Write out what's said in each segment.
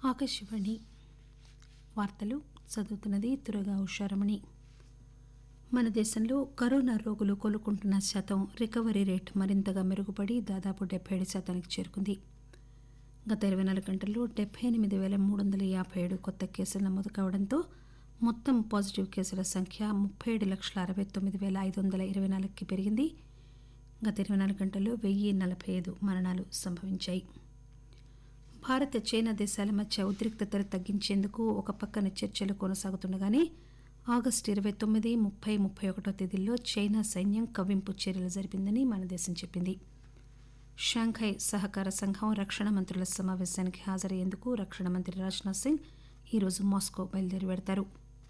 ఆకాశవాణి వార్తలు చదువుతున్నది తురగా ఉషారమణి మన దేశంలో కరోనా రోగులు కోలుకుంటున్న శాతం రికవరీ రేట్ మరింతగా మెరుగుపడి దాదాపు డెబ్బై ఏడు శాతానికి చేరుకుంది గత ఇరవై నాలుగు గంటల్లో డెబ్బై ఎనిమిది పేల మూడు వందల యాభై ఏడు కొత్త కేసులు నమోదు కావడంతో మొత్తం పాజిటివ్ కేసుల సంఖ్య ముప్పై ఏడు లక్షల అరవై తొమ్మిది పేల ఐదు వందల ఇరవై నాలుగుకి పెరిగింది గత ఇరవై నాలుగు గంటల్లో వెయ్యి నలభై ఐదు మరణాలు సంభవించాయి భారత్ చైనా దేశాల మధ్య ఉద్రిక్తతలు తగ్గించేందుకు ఒక పక్కన చర్చలు కొనసాగుతుండగానే ఆగస్టు ఇరవై తొమ్మిది ముప్పై ముప్పై ఒకటో తేదీల్లో చైనా సైన్యం కవ్వింపు చర్యలు జరిపిందని మన దేశం చెప్పింది షాంఘై సహకార సంఘం రక్షణ మంత్రుల సమావేశానికి హాజరయ్యేందుకు రక్షణ మంత్రి రాజ్నాథ్ సింగ్ ఈరోజు మాస్కో బయలుదేరి వెడతారు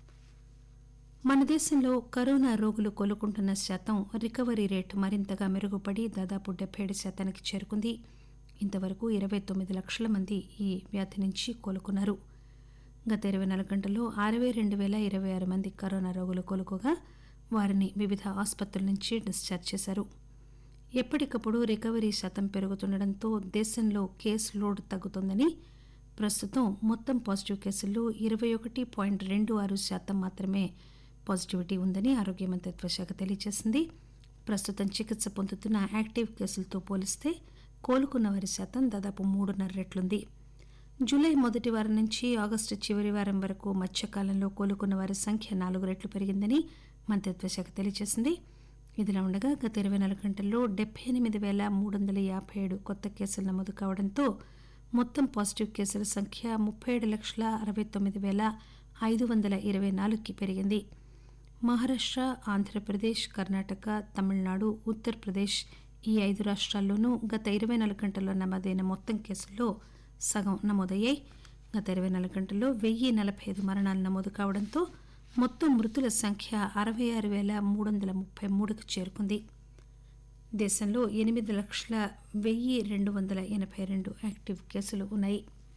మన దేశంలో కరోనా రోగులు కోలుకుంటున్న శాతం రికవరీ రేటు మరింతగా మెరుగుపడి దాదాపు డెబ్బై ఏడు శాతానికి చేరుకుంది ఇంతవరకు ఇరవై తొమ్మిది లక్షల మంది ఈ వ్యాధి నుంచి కోలుకున్నారు గత ఇరవై నాలుగు గంటల్లో అరవై రెండు పేల ఇరవై ఆరు మంది కరోనా రోగులు కోలుకోగా వారిని వివిధ ఆసుపత్రుల నుంచి డిశ్చార్జ్ చేశారు ఎప్పటికప్పుడు రికవరీ శాతం పెరుగుతుండటంతో దేశంలో కేసు లోడ్ తగ్గుతోందని ప్రస్తుతం మొత్తం పాజిటివ్ కేసుల్లో ఇరవై ఒకటి పాయింట్ రెండు ఆరు శాతం మాత్రమే పాజిటివిటీ ఉందని ఆరోగ్య మంత్రిత్వ శాఖ తెలియజేసింది ప్రస్తుతం చికిత్స పొందుతున్న యాక్టివ్ కేసులతో పోలిస్తే కోలుకున్న వారి శాతం దాదాపు మూడున్నర రెట్లుంది జూలై మొదటి వారం నుంచి ఆగస్టు చివరి వారం వరకు మధ్యకాలంలో కోలుకున్న వారి సంఖ్య నాలుగు రెట్లు పెరిగిందని మంత్రిత్వ శాఖ తెలియజేసింది ఇదిలా ఉండగా గత ఇరవై నాలుగు గంటల్లో డెబ్బై ఎనిమిది పేల మూడు వందల యాభై ఏడు కొత్త కేసులు నమోదు కావడంతో మొత్తం పాజిటివ్ కేసుల సంఖ్య ముప్పై ఏడు లక్షల అరవై తొమ్మిది పేల ఐదు వందల ఇరవై నాలుగుకి పెరిగింది మహారాష్ట ఆంధ్రప్రదేశ్ కర్ణాటక తమిళనాడు ఉత్తరప్రదేశ్ ఈ ఐదు రాష్ట్రాల్లోనూ గత ఇరవై నాలుగు గంటల్లో నమోదైన మొత్తం కేసుల్లో సగం నమోదయ్యాయి గత ఇరవై నాలుగు గంటల్లో వెయ్యి నలభై ఐదు మరణాలు నమోదు కావడంతో మొత్తం మృతుల సంఖ్య అరవై ఆరు పేల మూడు వందల ముప్పై మూడుకు చేరుకుంది దేశంలో ఎనిమిది లక్షల వెయ్యి రెండు వందల ఎనభై రెండు యాక్టివ్ కేసులు ఉన్నాయి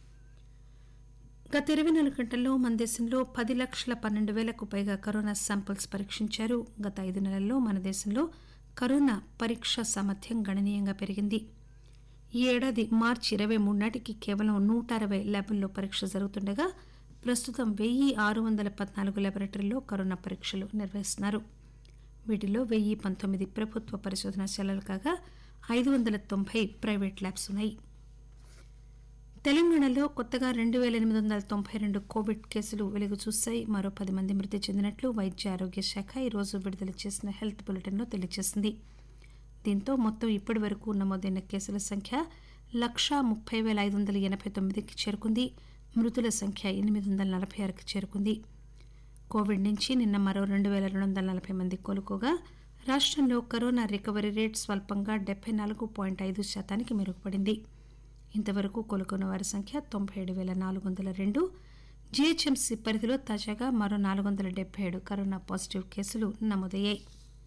గత ఇరవై నాలుగు గంటల్లో మన దేశంలో పది లక్షల పన్నెండు వేలకు పైగా కరోనా శాంపిల్స్ పరీక్షించారు గత ఐదు నెలల్లో మన దేశంలో కరోనా పరీక్ష సామర్థ్యం గణనీయంగా పెరిగింది ఈ ఏడాది మార్చి ఇరవై మూడు నాటికి కేవలం నూట అరవై ల్యాబుల్లో పరీక్ష జరుగుతుండగా ప్రస్తుతం వెయ్యి ఆరు వందల పద్నాలుగు ల్యాబొరేటరీల్లో కరోనా పరీక్షలు నిర్వహిస్తున్నారు వీటిలో వెయ్యి పంతొమ్మిది ప్రభుత్వ పరిశోధనాశాలలు కాగా ఐదు వందల తొంభై ప్రైవేట్ ల్యాబ్స్ ఉన్నాయి తెలంగాణలో కొత్తగా రెండు పేల ఎనిమిది వందల తొంభై రెండు కోవిడ్ కేసులు వెలుగు చూశాయి మరో పది మంది మృతి చెందినట్లు వైద్య ఆరోగ్య శాఖ ఈరోజు విడుదల చేసిన హెల్త్ బులెటిన్లో తెలియజేసింది దీంతో మొత్తం ఇప్పటి వరకు నమోదైన కేసుల సంఖ్య లక్షా ముప్పై పేల ఐదు వందల ఎనభై తొమ్మిదికి చేరుకుంది మృతుల సంఖ్య ఎనిమిది వందల నలభై ఆరుకి చేరుకుంది కోవిడ్ నుంచి నిన్న మరో రెండు పేల రెండు వందల నలభై మంది కోలుకోగా రాష్టంలో కరోనా రికవరీ రేట్ స్వల్పంగా డెబ్బై నాలుగు పాయింట్ ఐదు శాతానికి మెరుగుపడింది ఇంతవరకు కోలుకున్న వారి సంఖ్య తొంభై ఏడు పేల నాలుగు వందల రెండు జీహెచ్ఎంసీ పరిధిలో తాజాగా మరో నాలుగు వందల డెబ్బై ఏడు కరోనా పాజిటివ్ కేసులు నమోదయ్యాయి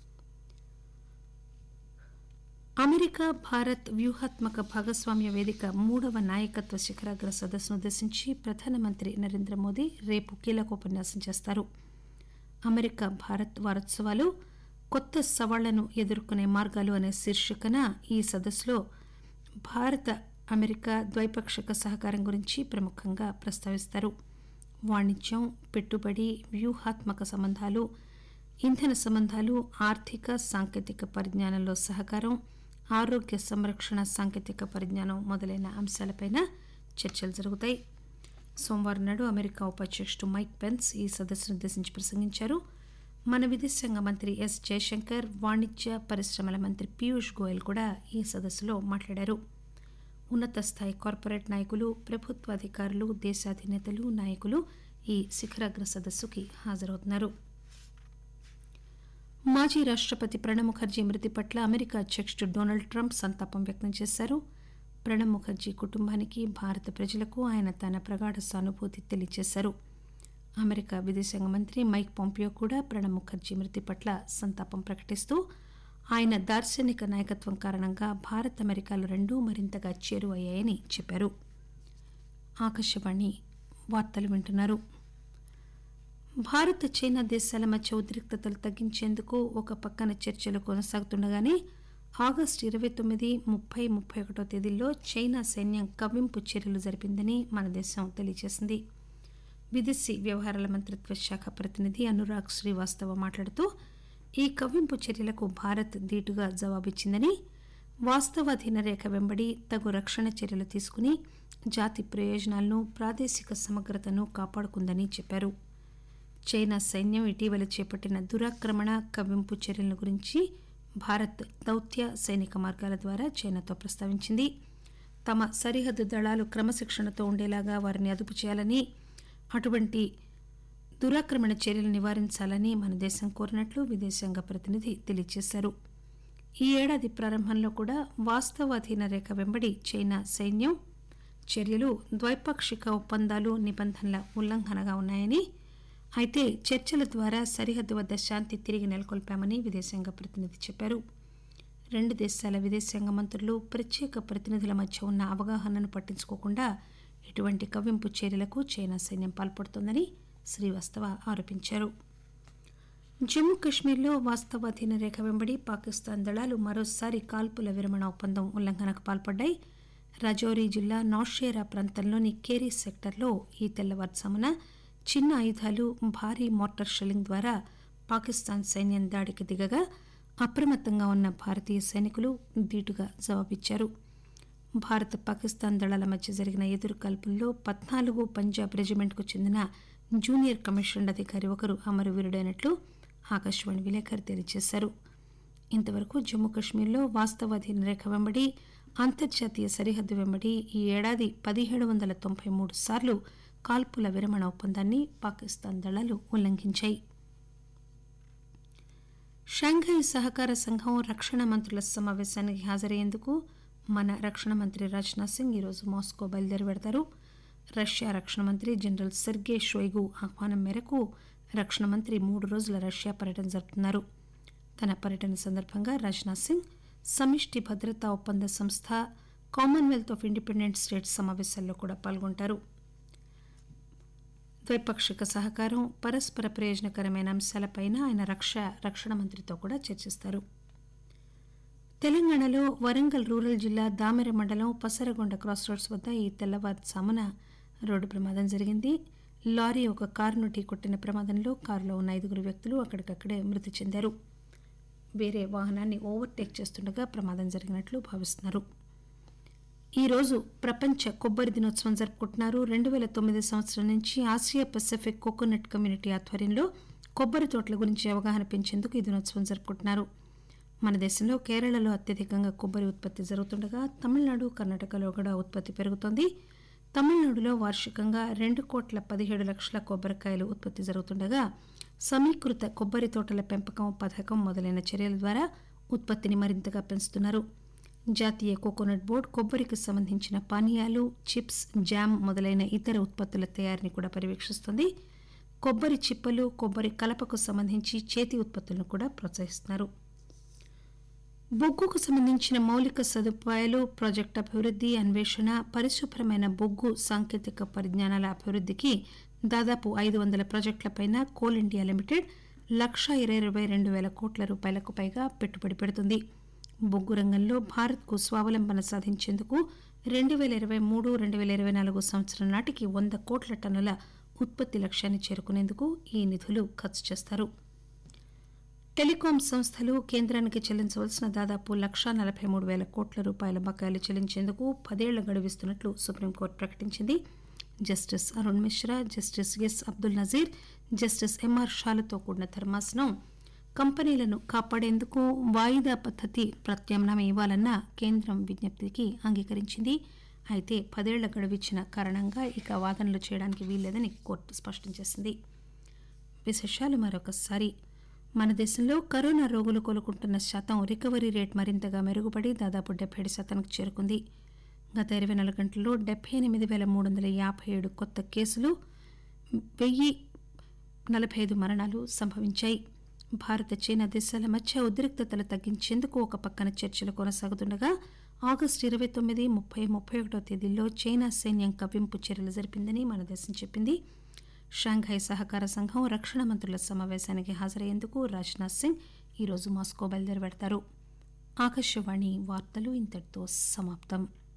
అమెరికా భారత్ వ్యూహాత్మక భాగస్వామ్య వేదిక మూడవ నాయకత్వ శిఖరాగ్ర సదస్సును ఉద్దేశించి ప్రధానమంత్రి నరేంద్ర మోదీ రేపు కీలక ఉపన్యాసం చేస్తారు అమెరికా భారత్ వారోత్సవాలు కొత్త సవాళ్లను ఎదుర్కొనే మార్గాలు అనే శీర్షికన ఈ సదస్సులో భారత అమెరికా ద్వైపాక్షిక సహకారం గురించి ప్రముఖంగా ప్రస్తావిస్తారు వాణిజ్యం పెట్టుబడి వ్యూహాత్మక సంబంధాలు ఇంధన సంబంధాలు ఆర్థిక సాంకేతిక పరిజ్ఞానంలో సహకారం ఆరోగ్య సంరక్షణ సాంకేతిక పరిజ్ఞానం మొదలైన అంశాలపై చర్చలు జరుగుతాయి సోమవారం నాడు అమెరికా ఉపాధ్యక్షుడు మైక్ పెన్స్ ఈ సదస్సును ఉద్దేశించి ప్రసంగించారు మన విదేశాంగ మంత్రి ఎస్ జయశంకర్ వాణిజ్య పరిశ్రమల మంత్రి పీయూష్ గోయల్ కూడా ఈ సదస్సులో మాట్లాడారు ఉన్నత స్థాయి కార్పొరేట్ నాయకులు ప్రభుత్వ అధికారులు దేశాధినేతలు నాయకులు ఈ శిఖరాగ్ర సదస్సుకి హాజరవుతున్నారు మాజీ రాష్టపతి ప్రణబ్ ముఖర్జీ మృతి పట్ల అమెరికా అధ్యక్షుడు డొనాల్డ్ ట్రంప్ సంతాపం వ్యక్తం చేశారు ప్రణబ్ ముఖర్జీ కుటుంబానికి భారత ప్రజలకు ఆయన తన ప్రగాఢ సానుభూతి తెలియజేశారు అమెరికా విదేశాంగ మంత్రి మైక్ పాంపియో కూడా ప్రణబ్ ముఖర్జీ మృతి పట్ల సంతాపం ప్రకటిస్తూ ఆయన దార్శనిక నాయకత్వం కారణంగా భారత్ అమెరికాలు రెండూ మరింతగా చేరువయ్యాయని చెప్పారు ఆకాశవాణి వార్తలు వింటున్నారు భారత్ చైనా దేశాల మధ్య ఉద్రిక్తతలు తగ్గించేందుకు ఒక పక్కన చర్చలు కొనసాగుతుండగానే ఆగస్టు ఇరవై తొమ్మిది ముప్పై ముప్పై ఒకటో తేదీల్లో చైనా సైన్యం కవ్వింపు చర్యలు జరిపిందని మన దేశం తెలియజేసింది విదేశీ వ్యవహారాల మంత్రిత్వ శాఖ ప్రతినిధి అనురాగ్ శ్రీవాస్తవ మాట్లాడుతూ ఈ కవ్వింపు చర్యలకు భారత్ ధీటుగా జవాబిచ్చిందని వాస్తవాధీన రేఖ వెంబడి తగు రక్షణ చర్యలు తీసుకుని జాతి ప్రయోజనాలను ప్రాదేశిక సమగ్రతను కాపాడుకుందని చెప్పారు చైనా సైన్యం ఇటీవల చేపట్టిన దురాక్రమణ కవ్వింపు చర్యల గురించి భారత్ దౌత్య సైనిక మార్గాల ద్వారా చైనాతో ప్రస్తావించింది తమ సరిహద్దు దళాలు క్రమశిక్షణతో ఉండేలాగా వారిని అదుపు చేయాలని అటువంటి దురాక్రమణ చర్యలు నివారించాలని మన దేశం కోరినట్లు విదేశాంగ ప్రతినిధి తెలియజేశారు ఈ ఏడాది ప్రారంభంలో కూడా వాస్తవాధీన రేఖ వెంబడి చైనా సైన్యం చర్యలు ద్వైపాక్షిక ఒప్పందాలు నిబంధనల ఉల్లంఘనగా ఉన్నాయని అయితే చర్చల ద్వారా సరిహద్దు వద్ద శాంతి తిరిగి నెలకొల్పామని విదేశాంగ ప్రతినిధి చెప్పారు రెండు దేశాల విదేశాంగ మంత్రులు ప్రత్యేక ప్రతినిధుల మధ్య ఉన్న అవగాహనను పట్టించుకోకుండా ఇటువంటి కవ్వింపు చర్యలకు చైనా సైన్యం పాల్పడుతోందని శ్రీవాస్తవ ఆరోపించారు జమ్మూ కశ్మీర్లో వాస్తవాధీన రేఖ వెంబడి పాకిస్తాన్ దళాలు మరోసారి కాల్పుల విరమణ ఒప్పందం ఉల్లంఘనకు పాల్పడ్డాయి రజౌరీ జిల్లా నౌషేరా ప్రాంతంలోని కేరీ సెక్టర్లో ఈ తెల్లవారుజామున చిన్న ఆయుధాలు భారీ మోటార్ షెల్లింగ్ ద్వారా పాకిస్తాన్ సైన్యం దాడికి దిగగా అప్రమత్తంగా ఉన్న భారతీయ సైనికులు ధీటుగా జవాబిచ్చారు భారత్ పాకిస్తాన్ దళాల మధ్య జరిగిన ఎదురు కాల్పుల్లో పద్నాలుగు పంజాబ్ రెజిమెంట్కు చెందిన జూనియర్ కమిషన్ అధికారి ఒకరు అమరవీరుడైనట్లు ఆకాశవాణి విలేకరి తెలియజేశారు ఇంతవరకు జమ్మూ కశ్మీర్లో వాస్తవాధీన రేఖ వెంబడి అంతర్జాతీయ సరిహద్దు వెంబడి ఈ ఏడాది పదిహేడు వందల తొంభై మూడు సార్లు కాల్పుల విరమణ ఒప్పందాన్ని పాకిస్తాన్ దళాలు ఉల్లంఘించాయి షాంఘై సహకార సంఘం రక్షణ మంత్రుల సమావేశానికి హాజరయ్యేందుకు మన రక్షణ మంత్రి రాజ్నాథ్ సింగ్ ఈరోజు మాస్కో బయలుదేరి పెడతారు రష్యా రక్షణ మంత్రి జనరల్ సెర్గే షోయిగు ఆహ్వానం మేరకు రక్షణ మంత్రి మూడు రోజుల రష్యా పర్యటన జరుపుతున్నారు తన పర్యటన సందర్భంగా రాజ్నాథ్ సింగ్ సమిష్టి భద్రతా ఒప్పంద సంస్థ కామన్వెల్త్ ఆఫ్ ఇండిపెండెంట్ స్టేట్స్ సమావేశాల్లో కూడా పాల్గొంటారు ద్వైపాక్షిక సహకారం పరస్పర ప్రయోజనకరమైన అంశాలపైన ఆయన రక్ష రక్షణ మంత్రితో కూడా చర్చిస్తారు తెలంగాణలో వరంగల్ రూరల్ జిల్లా దామెర మండలం పసరగొండ క్రాస్ రోడ్స్ వద్ద ఈ తెల్లవారుజామున రోడ్డు ప్రమాదం జరిగింది లారీ ఒక కారును ఢీకొట్టిన ప్రమాదంలో కారులో ఉన్న ఐదుగురు వ్యక్తులు అక్కడికక్కడే మృతి చెందారు వేరే వాహనాన్ని ఓవర్టేక్ చేస్తుండగా ప్రమాదం జరిగినట్లు భావిస్తున్నారు ఈ రోజు ప్రపంచ కొబ్బరి దినోత్సవం జరుపుకుంటున్నారు రెండు పేల తొమ్మిది సంవత్సరం నుంచి ఆసియా పసిఫిక్ కోకోనట్ కమ్యూనిటీ ఆధ్వర్యంలో కొబ్బరి తోటల గురించి అవగాహన పెంచేందుకు ఈ దినోత్సవం జరుపుకుంటున్నారు మన దేశంలో కేరళలో అత్యధికంగా కొబ్బరి ఉత్పత్తి జరుగుతుండగా తమిళనాడు కర్ణాటకలో కూడా ఉత్పత్తి పెరుగుతోంది తమిళనాడులో వార్షికంగా రెండు కోట్ల పదిహేడు లక్షల కొబ్బరికాయలు ఉత్పత్తి జరుగుతుండగా సమీకృత కొబ్బరి తోటల పెంపకం పథకం మొదలైన చర్యల ద్వారా ఉత్పత్తిని మరింతగా పెంచుతున్నారు జాతీయ కోకోనట్ బోర్డు కొబ్బరికి సంబంధించిన పానీయాలు చిప్స్ జామ్ మొదలైన ఇతర ఉత్పత్తుల తయారీని కూడా పర్యవేక్షిస్తుంది కొబ్బరి చిప్పలు కొబ్బరి కలపకు సంబంధించి చేతి ఉత్పత్తులను కూడా ప్రోత్సహిస్తున్నారు బొగ్గుకు సంబంధించిన మౌలిక సదుపాయాలు ప్రాజెక్టు అభివృద్ధి అన్వేషణ పరిశుభ్రమైన బొగ్గు సాంకేతిక పరిజ్ఞానాల అభివృద్ధికి దాదాపు ఐదు వందల ప్రాజెక్టులపైన కోల్ ఇండియా లిమిటెడ్ లక్షా ఇరవై రెండు వేల కోట్ల రూపాయలకు పైగా పెట్టుబడి పెడుతుంది బొగ్గు రంగంలో భారత్కు స్వావలంబన సాధించేందుకు రెండు వేల ఇరవై మూడు రెండు వేల ఇరవై నాలుగు సంవత్సరం నాటికి వంద కోట్ల టన్నుల ఉత్పత్తి లక్ష్యాన్ని చేరుకునేందుకు ఈ నిధులు ఖర్చు చేస్తారు టెలికాం సంస్థలు కేంద్రానికి చెల్లించవలసిన దాదాపు లక్షా నలభై మూడు వేల కోట్ల రూపాయల బకాయిలు చెల్లించేందుకు పదేళ్ల గడువిస్తున్నట్లు సుప్రీంకోర్టు ప్రకటించింది justice Arun Mishra justice S Abdul Nazeer justice M R షాలతో కూడిన ధర్మాసనం కంపెనీలను కాపాడేందుకు వాయిదా పద్దతి ప్రత్యామ్నాయం ఇవ్వాలన్న కేంద్రం విజ్ఞప్తికి అంగీకరించింది అయితే పదేళ్ల గడువిచ్చిన కారణంగా ఇక వాదనలు చేయడానికి వీల్లేదని కోర్టు స్పష్టం చేసింది విశేషాలు మరొకసారి మన దేశంలో కరోనా రోగులు కోలుకుంటున్న శాతం రికవరీ రేట్ మరింతగా మెరుగుపడి దాదాపు డెబ్బై ఏడు శాతానికి చేరుకుంది గత ఇరవై నాలుగు గంటల్లో డెబ్బై ఎనిమిది వేల మూడు వందల యాభై ఏడు కొత్త కేసులు వెయ్యి నలభై ఐదు మరణాలు సంభవించాయి భారత చైనా దేశాల మధ్య ఉద్రిక్తతలు తగ్గించేందుకు ఒక పక్కన చర్చలు కొనసాగుతుండగా ఆగస్టు ఇరవై తొమ్మిది ముప్పై ముప్పై ఒకటో తేదీల్లో చైనా సైన్యం కవ్వింపు చర్యలు జరిపిందని మన దేశం చెప్పింది షాంఘై సహకార సంఘం రక్షణ మంత్రుల సమావేశానికి హాజరయ్యేందుకు రాజ్నాథ్ సింగ్ ఈరోజు మాస్కో బయలుదేరి పెడతారు ఆకాశవాణి వార్తలు ఇంతటితో సమాప్తం